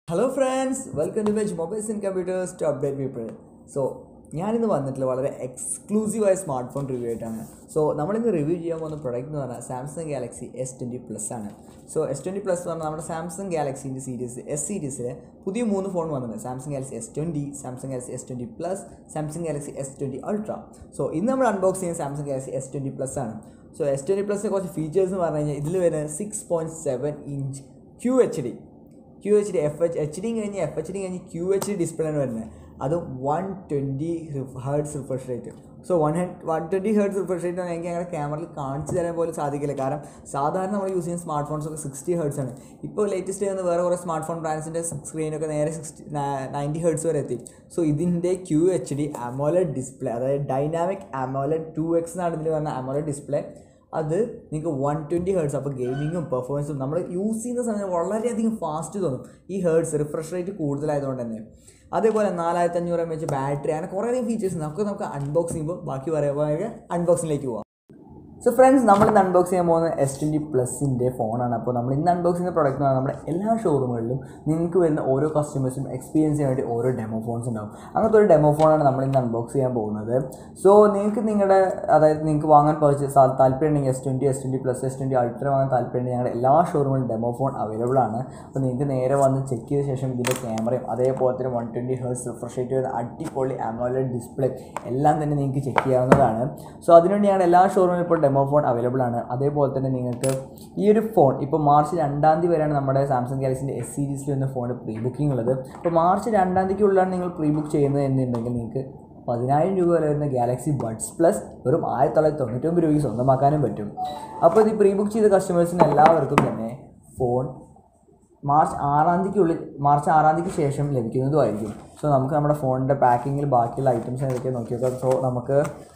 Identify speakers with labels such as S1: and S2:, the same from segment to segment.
S1: hello friends welcome to veg mobiles and computers to update people so ഞാനിന്ന് വന്നിട്ടുള്ള വളരെ എക്സ്ക്ലൂസീവായ സ്മാർട്ട് ഫോൺ റിവ്യൂ ആയിട്ടാണ് സോ നമ്മളിന്ന് റിവ്യൂ ചെയ്യാൻ പോകുന്ന പ്രൊഡക്റ്റ് എന്ന് പറഞ്ഞാൽ Samsung Galaxy S twenty plus ആണ് സോ എസ് ട്വൻറ്റി പ്ലസ് എന്ന് പറഞ്ഞാൽ നമ്മുടെ സാംസങ് ഗാലക്സിൻ്റെ സീരീസ് എസ് സീരീസിലെ പുതിയ മൂന്ന് ഫോൺ വന്നിട്ടുണ്ട് Samsung Galaxy S twenty Samsung Galaxy S twenty plus Samsung Galaxy S twenty ultra so ഇന്ന് നമ്മൾ അൺബോക്സ് ചെയ്യുന്ന Samsung Galaxy S twenty plus ആണ് സോ എസ് ട്വൻറ്റി പ്ലസിൻ്റെ കുറച്ച് ഫീച്ചേഴ്സ് എന്ന് പറഞ്ഞു കഴിഞ്ഞാൽ ഇതിൽ വരുന്നത് six point seven inch Q H D Q H D F H H D കഴിഞ്ഞ് എഫ് എച്ച് ഡി കഴിഞ്ഞ് ക്യു എച്ച് ഡി ഡിസ്പ്ലേ ആണ് വരുന്നത് അത് one twenty hertz refresh rate so one one twenty hertz refresh rate എനിക്ക് അങ്ങനെ ക്യാമറയിൽ കാണിച്ചു തരാൻ പോലും സാധിക്കില്ല കാരണം സാധാരണ നമ്മൾ യൂസ് ചെയ്യുന്ന സ്മാർട്ട് ഫോൺസ് ഒക്കെ സിക്സ്റ്റി ഹേർട്സ് ആണ് ഇപ്പോൾ ലേറ്റസ്റ്റ് ആയിരുന്ന വേറെ കുറേ സ്മാർട്ട് ഫോൺ ബ്രാൻഡ്സിൻ്റെ സ്ക്രീനൊക്കെ നേരെ സിക്സ്റ്റി നയൻറ്റി ഹേർട്സ് വരെ എത്തി സോ ഇതിൻ്റെ Q H D AMOLED display അതായത് ഡൈനാമിക് അമോലഡ് ടു എക്സ് എന്നാണ് ഇതിൽ പറഞ്ഞ അമോലഡ് ഡിസ്പ്ലേ അത് നിങ്ങൾക്ക് വൺ ട്വൻറ്റി ഹേർട്സ് അപ്പോൾ ഗെയിമിങ്ങും പെർഫോമൻസും നമ്മൾ യൂസ് ചെയ്യുന്ന സമയത്ത് വളരെയധികം ഫാസ്റ്റ് തോന്നും ഈ ഹേർട്സ് റിഫ്രഷ് റേറ്റ് കൂടുതലായതുകൊണ്ട് തന്നെ അതേപോലെ നാലായിരത്തി അഞ്ഞൂറ് എം എച്ച് ബാറ്ററി അങ്ങനെ കുറേയധികം ഫീച്ചേഴ്സ് നമുക്ക് നമുക്ക് അൺബോക്സ് ചെയ്യുമ്പോൾ ബാക്കി പറയുമ്പോൾ അൺബോക്സിങ്ങിലേക്ക് പോവാം സോ ഫ്രണ്ട്സ് നമ്മൾ ഇന്ന് അൺബോക്സ് ചെയ്യാൻ പോകുന്ന എസ് ട്വൻറ്റി പ്ലസിൻ്റെ ഫോണാണ് അപ്പോൾ നമ്മൾ ഇന്ന് അൺബോക്സ് ചെയ്യുന്ന പ്രോഡക്റ്റ് എന്ന് നമ്മുടെ എല്ലാ ഷോറൂമുകളിലും നിങ്ങൾക്ക് വരുന്ന ഓരോ കസ്റ്റമേഴ്സും എക്സ്പീരിയൻസ് ചെയ്യാൻ വേണ്ടി ഓരോ ഡെമോ ഫോൺസ് ഉണ്ടാവും അങ്ങനത്തെ ഒരു ഡെമോ ഫോണാണ് നമ്മൾ ഇന്ന് അൺബോക്സ് ചെയ്യാൻ പോകുന്നത് സോ നിങ്ങൾക്ക് നിങ്ങളുടെ അതായത് നിങ്ങൾക്ക് വാങ്ങാൻ പർച്ചേസ് താല്പര്യം ഉണ്ടെങ്കിൽ S twenty S twenty plus S twenty ultra വാങ്ങാൻ താല്പര്യം ഉണ്ടെങ്കിൽ ഞങ്ങളുടെ എല്ലാ ഷോറൂമിലും ഡെമോ ഫോൺ അവൈലബിൾ ആണ് അപ്പോൾ നിങ്ങൾക്ക് നേരെ വന്ന് ചെക്ക് ചെയ്ത ശേഷം ഇതിൻ്റെ ക്യാമറയും അതേപോലെ തന്നെ one twenty hertz refresh rate വരുന്ന അടിപൊളി അമോലഡ് ഡിസ്പ്ലേ എല്ലാം തന്നെ നിങ്ങൾക്ക് ചെക്ക് ചെയ്യാവുന്നതാണ് സോ അതിനുവേണ്ടി ഞങ്ങളുടെ എല്ലാ ഷോറൂമിലും ഇപ്പോൾ ഡെമോ ഫോൺ അവൈലബിൾ ആണ് അതേപോലെ തന്നെ നിങ്ങൾക്ക് ഈ ഒരു ഫോൺ ഇപ്പോൾ മാർച്ച് രണ്ടാം തീയതി വരെയാണ് നമ്മുടെ സാംസങ് ഗാലക്സിൻ്റെ എസ് സീരീസിൽ വരുന്ന ഫോൺ പ്രീ ബുക്കിംഗ് ഉള്ളത് അപ്പോൾ മാർച്ച് രണ്ടാം തീയതിക്കുള്ളിലാണ് നിങ്ങൾ പ്രീ ബുക്ക് ചെയ്യുന്നത് എന്നുണ്ടെങ്കിൽ നിങ്ങൾക്ക് പതിനായിരം രൂപ വരെ വരുന്ന ഗാലക്സി ബഡ്സ് പ്ലസ് വെറും ആയിരത്തി തൊള്ളായിരത്തി തൊണ്ണൂറ്റൊമ്പത് രൂപയ്ക്ക് സ്വന്തമാക്കാനും പറ്റും അപ്പോൾ ഇത് പ്രീ ബുക്ക് ചെയ്ത കസ്റ്റമേഴ്സിന് എല്ലാവർക്കും തന്നെ ഫോൺ മാർച്ച് ആറാം തീയതിക്കുള്ളിൽ മാർച്ച് ആറാം തീയതിക്ക് ശേഷം ലഭിക്കുന്നതുമായിരിക്കും സോ നമുക്ക് നമ്മുടെ ഫോണിൻ്റെ പാക്കിങ്ങിൽ ബാക്കിയുള്ള ഐറ്റംസ് ഏതൊക്കെ നോക്കി നോക്കാം സോ നമുക്ക്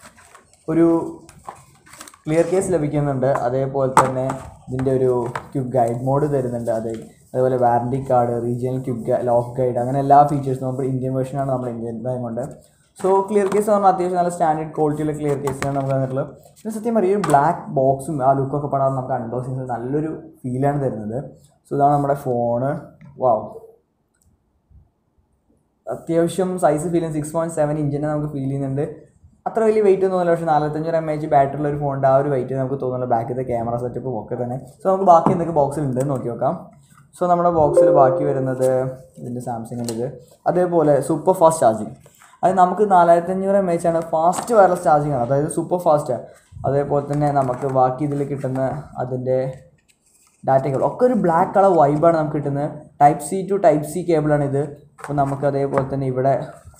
S1: ഒരു ക്ലിയർ കേസ് ലഭിക്കുന്നുണ്ട് അതേപോലെ തന്നെ ഇതിൻ്റെ ഒരു ക്യുബ് ഗൈഡ് മോഡ് തരുന്നുണ്ട് അതെ അതേപോലെ warranty card regional cube lock guide അങ്ങനെ എല്ലാ ഫീച്ചേഴ്സും നമ്മൾ ഇന്ത്യൻ വേർഷനാണ് നമ്മൾ ഇന്ത്യൻ കൊണ്ട് സോ ക്ലിയർ കേസ് പറഞ്ഞാൽ അത്യാവശ്യം നല്ല സ്റ്റാൻഡേർഡ് ക്വാളിറ്റിയുള്ള ക്ലിയർ കേസാണ് നമുക്ക് തന്നിട്ടുള്ളത് പിന്നെ സത്യം പറയുക ഈ ബ്ലാക്ക് ബോക്സും ആ ലുക്കൊക്കെ പടാതെ നമുക്ക് അൺബോക്സിങ് നല്ലൊരു ഫീലാണ് തരുന്നത് സോ ഇതാണ് നമ്മുടെ ഫോണ് വാവ് അത്യാവശ്യം സൈസ് ഫീൽ ചെയ്യുന്നത് സിക്സ് പോയിൻറ്റ് സെവൻ ഇഞ്ചിനെ നമുക്ക് ഫീൽ ചെയ്യുന്നുണ്ട് അത്ര വലിയ വെയിറ്റ് ഒന്നും തോന്നില്ല പക്ഷേ നാൽപ്പത്തഞ്ചര എം എച്ച് ബാറ്ററി ഉള്ള ഒരു ഫോണിൻ്റെ ആ ഒരു വെയിറ്റ് നമുക്ക് തോന്നുന്നില്ല ബാക്കിലത്തെ ക്യാമറ സെറ്റപ്പും ഒക്കെ തന്നെ സോ നമുക്ക് ബാക്കി എന്തൊക്കെ ബോക്സിൽ ഉണ്ടെന്ന് നോക്കി നോക്കാം സോ നമ്മുടെ ബോക്സിൽ ബാക്കി വരുന്നത് ഇതിൻ്റെ സാംസങ്ങിൻ്റെ ഇത് അതേപോലെ സൂപ്പർ ഫാസ്റ്റ് ചാർജിങ് അത് നമുക്ക് നാലായിരത്തി അഞ്ഞൂറ് എം എച്ച് ആണ് ഫാസ്റ്റ് വയർലെസ് ചാർജിങ് ആണ് അതായത് സൂപ്പർ ഫാസ്റ്റ് അതേപോലെ തന്നെ നമുക്ക് ബാക്കി ഇതിൽ കിട്ടുന്ന അതിൻ്റെ ഡാറ്റ കേബിൾ ഒക്കെ ഒരു ബ്ലാക്ക് കളർ വൈബാണ് നമുക്ക് കിട്ടുന്നത് type C two type C കേബിളാണ് ഇത് അപ്പോൾ നമുക്ക് അതേപോലെ തന്നെ ഇവിടെ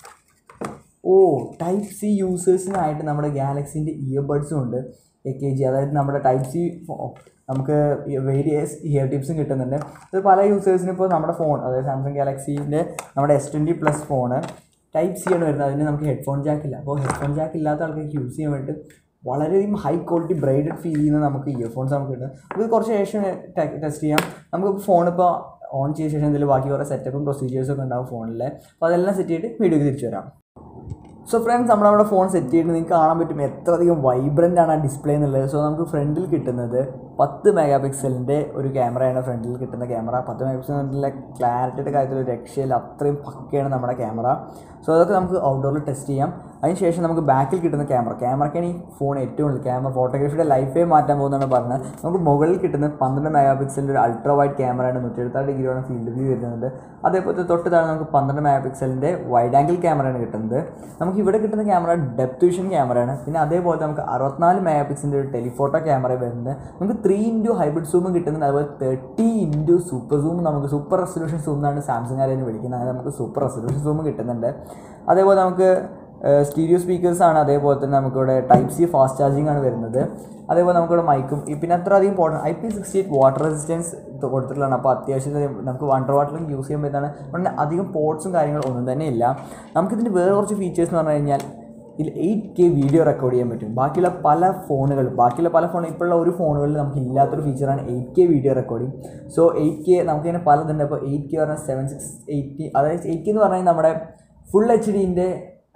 S1: ഓ ടൈപ്പ് സി യൂസേഴ്സിനായിട്ട് നമ്മുടെ ഗാലക്സിൻ്റെ ഇയർബഡ്സും ഉണ്ട് എ കെ ജി അതായത് നമ്മുടെ ടൈപ്പ് സി നമുക്ക് വേരിയസ് ഇയർ ടിപ്സും കിട്ടുന്നുണ്ട് ഇത് പല യൂസേഴ്സിനും ഇപ്പോൾ നമ്മുടെ ഫോൺ അതായത് സാംസങ് ഗാലക്സീൻ്റെ നമ്മുടെ S twenty plus phone type C ആണ് വരുന്നത് അതിന് നമുക്ക് ഹെഡ്ഫോൺ ജാക്ക് ഇല്ല അപ്പോൾ ഹെഡ്ഫോൺ ജാക്ക് ഇല്ലാത്ത ആൾക്കാർക്ക് യൂസ് ചെയ്യാൻ വേണ്ടി വളരെയധികം ഹൈ ക്വാളിറ്റി ബ്രൈഡഡ് ഫീൽ ചെയ്യുന്ന നമുക്ക് ഇയർഫോൺസ് നമുക്ക് കിട്ടും അപ്പോൾ ഇത് കുറച്ച് ശേഷം ടെസ്റ്റ് ചെയ്യാം നമുക്ക് ഫോൺ ഇപ്പോൾ ഓൺ ചെയ്ത ശേഷം ഇതിൽ ബാക്കി കുറേ സെറ്റപ്പും പ്രൊസീജിയേഴ്സും ഒക്കെ ഉണ്ടാവും ഫോണിൽ അപ്പോൾ അതെല്ലാം സെറ്റ് ചെയ്തിട്ട് വീഡിയോക്ക് തിരിച്ചു വരാം സോ ഫ്രണ്ട്സ് നമ്മൾ നമ്മുടെ ഫോൺ സെറ്റ് ചെയ്തിട്ട് നിങ്ങൾക്ക് കാണാൻ പറ്റും എത്ര അധികം വൈബ്രൻ്റ് ആണ് ആ ഡിസ്പ്ലേ എന്നുള്ളത് സോ നമുക്ക് ഫ്രണ്ടിൽ കിട്ടുന്നത് പത്ത് മെഗാ പിക്സലിൻ്റെ ഒരു ക്യാമറയാണ് ഫ്രണ്ടിൽ കിട്ടുന്ന ക്യാമറ പത്ത് മെഗാ പിക്സലിൻ്റെ ക്ലാരിറ്റിയുടെ കാര്യത്തിൽ ഒരു രക്ഷയില്ല അത്രയും പക്കയാണ് നമ്മുടെ ക്യാമറ സോ അതൊക്കെ നമുക്ക് ഔട്ട്ഡോറിൽ ടെസ്റ്റ് ചെയ്യാം അതിനുശേഷം നമുക്ക് ബാക്കിൽ കിട്ടുന്ന ക്യാമറ ക്യാമറയ്ക്കാണ് ഈ ഫോൺ ഏറ്റവും കൂടുതൽ ക്യാമറ ഫോട്ടോഗ്രാഫിയുടെ ലൈഫേ മാറ്റാൻ പോകുന്നതാണ് പറഞ്ഞത് നമുക്ക് മുകളിൽ കിട്ടുന്ന പന്ത്രണ്ട് മെഗാ പിക്സലിൻ്റെ ഒരു അൾട്രാ വൈഡ് ക്യാമറയാണ് നൂറ്റി എഴുപത്താറ് ഡിഗ്രിയാണ് ഫീൽഡ് വ്യൂ വരുന്നത് അതേപോലെ തൊട്ട് താഴെ നമുക്ക് പന്ത്രണ്ട് മെഗാ പിക്സലിൻ്റെ വൈഡ് ആംഗിൾ ക്യാമറയാണ് കിട്ടുന്നത് നമുക്ക് ഇവിടെ കിട്ടുന്ന ക്യാമറ ഡെപ്ത് വിഷൻ ക്യാമറയാണ് പിന്നെ അതേപോലെ നമുക്ക് അറുപത്തിനാല് മെഗാ പിക്സലിൻ്റെ ഒരു ടെലിഫോട്ടോ ക്യാമറ വരുന്നത് നമുക്ക് ത്രീ ഇൻറ്റു ഹൈബ്രിഡ് സൂമും കിട്ടുന്നുണ്ട് അതുപോലെ തേർട്ടി ഇൻറ്റു സൂപ്പർ സൂം നമുക്ക് സൂപ്പർ റെസൊല്യൂഷൻ സൂം എന്നാണ് സാംസങ് ആരെയും വിളിക്കുന്നത് അങ്ങനെ നമുക്ക് സൂപ്പർ റെസൊല്യൂഷൻ സൂം കിട്ടുന്നുണ്ട് അതേപോലെ നമുക്ക് സ്റ്റീരിയോ സ്പീക്കേഴ്സ് ആണ് അതേപോലെ തന്നെ നമുക്കിവിടെ ടൈപ്പ് സി ഫാസ്റ്റ് ചാർജിങ് ആണ് വരുന്നത് അതേപോലെ നമുക്കിവിടെ മൈക്കും പിന്നെ അത്ര അധികം port I P sixty eight water resistance കൊടുത്തിട്ടുള്ളതാണ് അപ്പോൾ അത്യാവശ്യം നമുക്ക് വണ്ടർ വാട്ടറിൽ യൂസ് ചെയ്യാൻ പറ്റുന്നതാണ് അതുകൊണ്ട് അധികം പോർട്സും കാര്യങ്ങളും ഒന്നും തന്നെ ഇല്ല നമുക്കിതിൻ്റെ വേറെ കുറച്ച് ഫീച്ചേഴ്സ് എന്ന് പറഞ്ഞു കഴിഞ്ഞാൽ ഇതിൽ എയ്റ്റ് കെ വീഡിയോ റെക്കോർഡ് ചെയ്യാൻ പറ്റും ബാക്കിയുള്ള പല ഫോണുകൾ ബാക്കിയുള്ള പല ഫോൺ ഇപ്പോഴുള്ള ഒരു ഫോണുകളിൽ നമുക്ക് ഇല്ലാത്തൊരു ഫീച്ചറാണ് eight K video recording so eight K നമുക്കിങ്ങനെ പലതുണ്ട് അപ്പോൾ എയ്റ്റ് കെ പറഞ്ഞാൽ സെവൻ സിക്സ് എയ്റ്റ് അതായത് എയ്റ്റ് കെ എന്ന് പറഞ്ഞാൽ നമ്മുടെ ഫുൾ എച്ച് ഡിൻ്റെ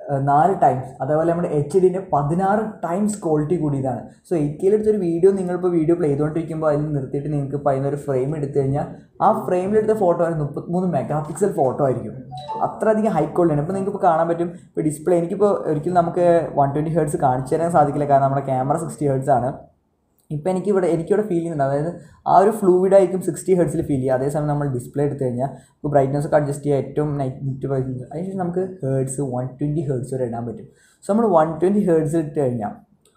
S1: ഏഹ്, നാല് ടൈംസ് അതേപോലെ നമ്മുടെ എച്ച് ഡിൻ്റെ പതിനാറ് ടൈംസ് ക്വാളിറ്റി കൂടിയതാണ് സോ എയ്റ്റ് കെയിൽ എടുത്തൊരു വീഡിയോ നിങ്ങളിപ്പോൾ വീഡിയോ പ്ലേ ചെയ്തുകൊണ്ടിരിക്കുമ്പോൾ അതിൽ നിർത്തിയിട്ട് നിങ്ങൾക്ക് ഇപ്പോൾ അതിനൊരു ഫ്രെയിം എടുത്തു കഴിഞ്ഞാൽ ആ ഫ്രെയിമിലെടുത്ത ഫോട്ടോ ആണ് മുപ്പത്തിമൂന്ന് മെഗാ പിക്സൽ ഫോട്ടോ ആയിരിക്കും അത്രയധികം ഹൈ ക്വാളിറ്റിയാണ് ഇപ്പോൾ നിങ്ങൾക്ക് ഇപ്പോൾ കാണാൻ പറ്റും ഇപ്പോൾ ഡിസ്പ്ലേ എനിക്കിപ്പോൾ ഒരിക്കലും നമുക്ക് വൺ ട്വൻറ്റി ഹേർട്സ് കാണിച്ചു തരാൻ സാധിക്കില്ല കാരണം നമ്മുടെ ക്യാമറ സിക്സ്റ്റി ഹേർട്സ് ആണ് ഇപ്പം എനിക്കിവിടെ എനിക്കിവിടെ ഫീൽ ചെയ്യുന്നുണ്ട് അതായത് ആ ഒരു ഫ്ലൂയിഡ് ആയിരിക്കും സിക്സ്റ്റി ഹെഡ്സിൽ ഫീൽ ചെയ്യുക അതേസമയം നമ്മൾ ഡിസ്പ്ലേ എടുത്തു കഴിഞ്ഞാൽ ഇപ്പോൾ ബ്രൈറ്റ്നസ് ഒക്കെ അഡ്ജസ്റ്റ് ചെയ്യുക ഏറ്റവും നൈറ്റ് അതിനുശേഷം നമുക്ക് ഹേർട്സ് വൺ ട്വൻറ്റി ഹേർട്സ് വരെ ഇടാൻ പറ്റും സോ നമ്മൾ വൺ ട്വൻറ്റി ഹേർട്സ് ഇട്ട് കഴിഞ്ഞാൽ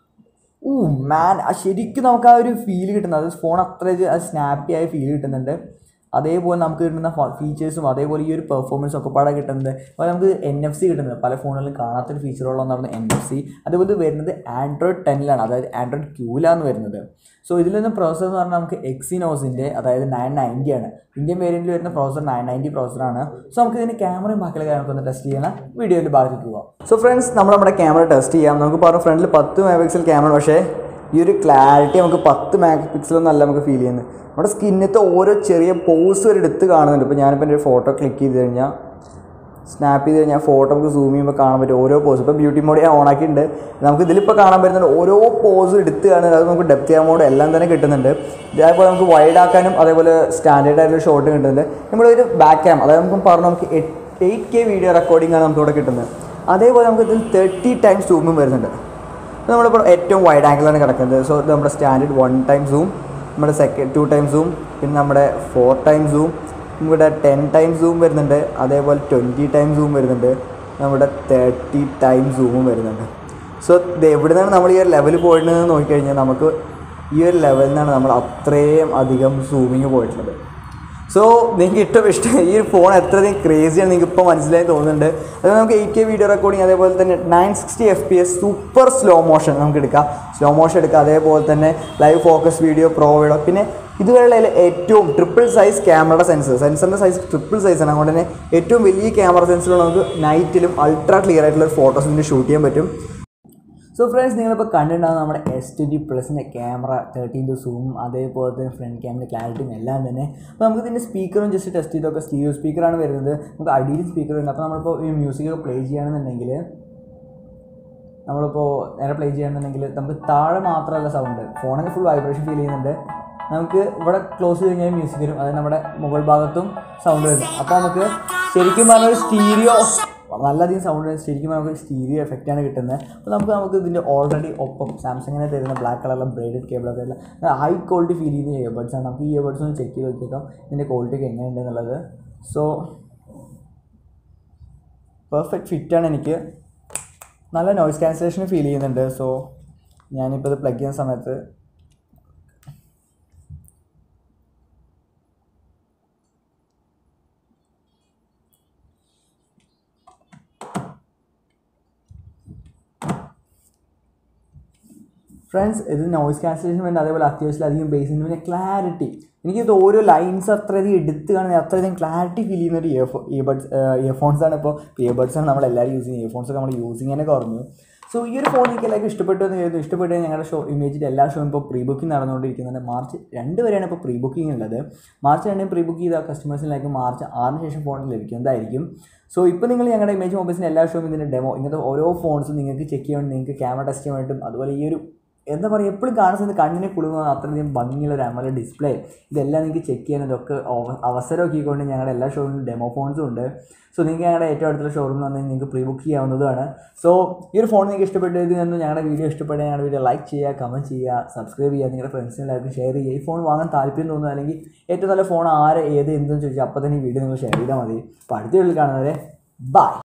S1: ഊ മാൻ ആ ശരിക്കും നമുക്ക് ആ ഒരു ഫീൽ കിട്ടുന്നത് അത് ഫോൺ അത്ര സ്നാപ്പി ആയ ഫീൽ കിട്ടുന്നുണ്ട് അതേപോലെ നമുക്ക് കിട്ടുന്ന ഫീച്ചേഴ്സും അതേപോലെ ഈ ഒരു പെർഫോമൻസും ഒക്കെ പാടെ കിട്ടുന്നത് അപ്പോൾ നമുക്ക് എൻ എഫ് സി കിട്ടുന്നത് പല ഫോണുകളിലും കാണാത്തൊരു ഫീച്ചറുള്ളതാണ് എൻ എഫ് സി അതുപോലെ ഇത് വരുന്നത് ആൻഡ്രോയിഡ് ടെന്നിലാണ് അതായത് ആൻഡ്രോയിഡ് ക്യൂലാണ് വരുന്നത് സോ ഇതിൽ നിന്ന് പ്രോസസ്സർ എന്ന് പറഞ്ഞാൽ നമുക്ക് എക്സിനോസിൻ്റെ അതായത് നയൻ നയൻറ്റി ആണ് ഇന്ത്യൻ വേരിയൻറ്റിൽ വരുന്ന പ്രോസസ്സർ നയൻ നയൻറ്റി പ്രോസസ്സറാണ് സോ നമുക്ക് ഇതിൻ്റെ ക്യാമറയും ബാക്കിയുള്ള കാര്യങ്ങളൊക്കെ ഒന്ന് ടെസ്റ്റ് ചെയ്യണം വീഡിയോയിൽ ഭാഗത്തേക്ക് പോകാം സോ ഫ്രണ്ട്സ് നമ്മൾ നമ്മുടെ ക്യാമറ ടെസ്റ്റ് ചെയ്യാം നമുക്ക് പറഞ്ഞു ഫ്രണ്ടിൽ പത്ത് മെഗാ പിക്സൽ ക്യാമറ പക്ഷേ ഈ ഒരു ക്ലാരിറ്റി നമുക്ക് പത്ത് മെഗാ പിക്സലൊന്നും അല്ല നമുക്ക് ഫീൽ ചെയ്യുന്നത് നമ്മുടെ സ്കിന്നത്തെ ഓരോ ചെറിയ പോസ് വരെ എടുത്ത് കാണുന്നുണ്ട് ഇപ്പോൾ ഞാനിപ്പോൾ എൻ്റെ ഒരു ഫോട്ടോ ക്ലിക്ക് ചെയ്ത് കഴിഞ്ഞാൽ സ്നാപ്പ് ചെയ്ത് കഴിഞ്ഞാൽ ഫോട്ടോ നമുക്ക് സൂം ചെയ്യുമ്പോൾ കാണാൻ പറ്റും ഓരോ പോസ് ഇപ്പോൾ ബ്യൂട്ടി മോഡ് ഞാൻ ഓണാക്കിയിട്ടുണ്ട് നമുക്ക് ഇതിലിപ്പോൾ കാണാൻ പറ്റുന്നുണ്ട് ഓരോ പോസ് എടുത്ത് കാണുന്നത് അത് നമുക്ക് ഡെപ്ത് ചെയ്യാൻ മോഡ് എല്ലാം തന്നെ കിട്ടുന്നുണ്ട് ഇതേപോലെ നമുക്ക് വൈഡ് ആക്കാനും അതേപോലെ സ്റ്റാൻഡേർഡ് ആയിട്ടുള്ള ഷോട്ട് കിട്ടുന്നുണ്ട് നമ്മുടെ ഒരു ബാക്ക് ക്യാം അതായത് നമുക്ക് പറഞ്ഞു നമുക്ക് എയ്റ്റ് കെ വീഡിയോ റെക്കോർഡിംഗ് ആണ് നമുക്ക് ഇവിടെ കിട്ടുന്നത് അതേപോലെ നമുക്ക് ഇതിൽ തേർട്ടി ടൈം സൂമും വരുന്നുണ്ട് ഇത് നമ്മളിപ്പോൾ ഏറ്റവും വൈഡ് ആംഗിളാണ് കിടക്കുന്നത് സോ ഇത് നമ്മുടെ സ്റ്റാൻഡേർഡ് വൺ ടൈം സൂം നമ്മുടെ സെക്കൻഡ് ടു ടൈം സൂം പിന്നെ നമ്മുടെ ഫോർ ടൈം സൂം ഇവിടെ ടെൻ ടൈം സൂം വരുന്നുണ്ട് അതേപോലെ ട്വൻറ്റി ടൈം സൂം വരുന്നുണ്ട് നമ്മുടെ തേർട്ടി ടൈം സൂമും വരുന്നുണ്ട് സോ ഇത് എവിടെ നിന്നാണ് നമ്മൾ ഈ ഒരു ലെവൽ പോയിട്ടുണ്ടെന്ന് നോക്കിക്കഴിഞ്ഞാൽ നമുക്ക് ഈ ഒരു ലെവലിൽ നിന്നാണ് നമ്മൾ അത്രയും അധികം സൂമിങ് പോയിട്ടുള്ളത് സോ നിങ്ങൾക്ക് ഏറ്റവും ഇഷ്ടം ഈ ഒരു ഫോൺ എത്രയധികം ക്രേസിയാണ് നിങ്ങൾക്ക് ഇപ്പോൾ മനസ്സിലായി തോന്നുന്നുണ്ട് അത് നമുക്ക് എയ്റ്റ് കെ വീഡിയോ റെക്കോർഡിങ് അതേപോലെ തന്നെ nine sixty F P S super slow motion നമുക്ക് എടുക്കാം സ്ലോ മോഷൻ എടുക്കാം അതേപോലെ തന്നെ live focus video pro video പിന്നെ ഇതുവരെയുള്ള ഏറ്റവും ട്രിപ്പിൾ സൈസ് ക്യാമറയുടെ സെൻസർ സെൻസറിൻ്റെ സൈസ് ട്രിപ്പിൾ സൈസാണ് അതുകൊണ്ട് തന്നെ ഏറ്റവും വലിയ ക്യാമറ സെൻസറുകൾ നമുക്ക് നൈറ്റിലും അൾട്രാ ക്ലിയർ ആയിട്ടുള്ള ഫോട്ടോസ് ഇതിന് ഷൂട്ട് ചെയ്യാൻ പറ്റും സോ ഫ്രണ്ട്സ് നിങ്ങളിപ്പോൾ കണ്ടിട്ടുണ്ടാകുന്ന നമ്മുടെ എസ് ട്വൻറ്റി പ്ലസിൻ്റെ ക്യാമറ തേർട്ടീൻ ടു സൂം അതേപോലെ തന്നെ ഫ്രണ്ട് ക്യാമിൻ്റെ ക്ലാരിറ്റിയും എല്ലാം തന്നെ അപ്പോൾ നമുക്ക് ഇതിൻ്റെ സ്പീക്കറും ജസ്റ്റ് ടെസ്റ്റ് ചെയ്തൊക്കെ സ്റ്റീരിയോ സ്പീക്കറാണ് വരുന്നത് നമുക്ക് അടിയിൽ സ്പീക്കർ ഉണ്ട് അപ്പോൾ നമ്മളിപ്പോൾ ഈ മ്യൂസിക് പ്ലേ ചെയ്യുകയാണെന്നുണ്ടെങ്കിൽ നമ്മളിപ്പോൾ നേരെ പ്ലേ ചെയ്യുകയാണെന്നുണ്ടെങ്കിൽ നമുക്ക് താഴെ മാത്രമല്ല സൗണ്ട് ഫോണിന് ഫുൾ വൈബ്രേഷൻ ഫീൽ ചെയ്യുന്നുണ്ട് നമുക്ക് ഇവിടെ ക്ലോസ് ചെയ്ത് കഴിഞ്ഞാൽ മ്യൂസിക് വരും അതായത് നമ്മുടെ മുകൾ ഭാഗത്തും സൗണ്ട് വരും അപ്പോൾ നമുക്ക് ശരിക്കും പറഞ്ഞ ഒരു സ്റ്റീരിയോ നല്ലധികം സൗണ്ട് ശരിക്കും നമുക്ക് സ്റ്റീരിയോ എഫക്റ്റാണ് കിട്ടുന്നത് അപ്പോൾ നമുക്ക് നമുക്ക് ഇതിൻ്റെ ഓൾറെഡി ഒപ്പം സാംസങ്ങിനെ തരുന്ന ബ്ലാക്ക് കളറിലെ ബ്രൈഡഡ് കേബിളൊക്കെ ഉള്ള ഹൈ ക്വാളിറ്റി ഫീൽ ചെയ്യുന്ന ഇയർബഡ്സ് ആണ് നമുക്ക് ഈ ഇയർബഡ്സ് ഒന്ന് ചെക്ക് ചെയ്ത് നോക്കിയേക്കാം ഇതിൻ്റെ ക്വാളിറ്റി ഒക്കെ എങ്ങനെയുണ്ട് എന്നുള്ളത് സോ പെർഫെക്റ്റ് ഫിറ്റാണ് എനിക്ക് നല്ല നോയ്സ് ക്യാൻസലേഷൻ ഫീൽ ചെയ്യുന്നുണ്ട് സോ ഞാനിപ്പോൾ ഇത് പ്ലഗ് ചെയ്യുന്ന സമയത്ത് ഫ്രണ്ട്സ് ഇത് നോയ്സ് ക്യാൻസലേഷൻ വേണ്ട അതേപോലെ അത്യാവശ്യം അധികം ബേസിന് പിന്നെ ക്ലാരിറ്റി എനിക്കിത് ഓരോ ലൈൻസ് അത്രയധികം എടുത്ത് കാണുന്ന അത്രയധികം ക്ലാരിറ്റി ഫീൽ ചെയ്യുന്ന ഒരു ഇയർഫോ ഇയർബഡ്സ് ഇയർഫോൺസ് ആണ് ഇപ്പോൾ ഇയർബഡ്സ് ആണ് നമ്മൾ എല്ലാവരും യൂസ് ചെയ്യുന്നത് ഇയർഫോൺസ് ഒക്കെ നമ്മൾ യൂസിങ് തന്നെ കുറഞ്ഞു സോ ഈ ഒരു ഫോൺ എനിക്ക് എല്ലാവർക്കും ഇഷ്ടപ്പെട്ടു എന്ന് കരുതുന്നു ഇഷ്ടപ്പെട്ടു ഞങ്ങളുടെ ഷോ ഇമേജിൻ്റെ എല്ലാ ഷോയും ഇപ്പോൾ പ്രീ ബുക്കിംഗ് നടന്നുകൊണ്ടിരിക്കുന്നുണ്ട് മാർച്ച് രണ്ട് വരെയാണ് ഇപ്പോൾ പ്രീ ബുക്കിംഗ് ഉള്ളത് മാർച്ച് രണ്ടിന് പ്രീ ബുക്ക് ചെയ്ത കസ്റ്റമേഴ്സിലേക്ക് മാർച്ച് ആറിന് ശേഷം ഫോൺ ലഭിക്കുന്നതായിരിക്കും സോ ഇപ്പോൾ നിങ്ങൾ ഞങ്ങളുടെ ഇമേജ് മൊബൈൽസിൻ്റെ എല്ലാ ഷോയും ഇതിൻ്റെ ഡെമോ ഇങ്ങനത്തെ ഓരോ ഫോൺസും നിങ്ങൾക്ക് ചെക്ക് ചെയ്യാൻ വേണ്ടി നിങ്ങൾക്ക് ക്യാമറ ടെസ്റ്റ് ചെയ്യാൻ വേണ്ടിയിട്ടും അതുപോലെ ഈ ഒരു എന്താ പറയുക എപ്പോഴും കാണുന്ന സമയത്ത് കണ്ണിനെ കുളിർന്ന അത്രയധികം ഭംഗിയുള്ള ഒരു അമല ഡിസ്പ്ലേ ഇതെല്ലാം നിങ്ങൾക്ക് ചെക്ക് ചെയ്യാൻ ഇതൊക്കെ അവ- അവസരമൊക്കെക്കൊണ്ട് ഞങ്ങളുടെ എല്ലാ ഷോറൂമിലും ഡെമോ ഫോൺസും ഉണ്ട് സോ നിങ്ങൾക്ക് ഞങ്ങളുടെ ഏറ്റവും അടുത്തുള്ള ഷോറൂമിൽ വന്നാൽ നിങ്ങൾക്ക് പ്രീ ബുക്ക് ചെയ്യാവുന്നതാണ് സോ ഈ ഒരു ഫോൺ നിങ്ങൾക്ക് ഇഷ്ടപ്പെട്ടത് എന്ന് ഞങ്ങളുടെ വീഡിയോ ഇഷ്ടപ്പെട്ട ഞങ്ങളുടെ വീഡിയോ ലൈക്ക് ചെയ്യുക കമൻറ്റ് ചെയ്യുക സബ്സ്ക്രൈബ് ചെയ്യുക നിങ്ങളുടെ ഫ്രണ്ട്സിന് എല്ലാവർക്കും ഷെയർ ചെയ്യുക ഈ ഫോൺ വാങ്ങാൻ താല്പര്യം തോന്നുന്നു അല്ലെങ്കിൽ ഏറ്റവും നല്ല ഫോൺ ആര് ഏത് എന്തെന്ന് ചോദിച്ചാൽ അപ്പോൾ തന്നെ ഈ വീഡിയോ നിങ്ങൾ ഷെയർ ചെയ്താൽ മതി അപ്പോൾ അടുത്ത വീഡിയോയിൽ കാണുന്നവരെ ബൈ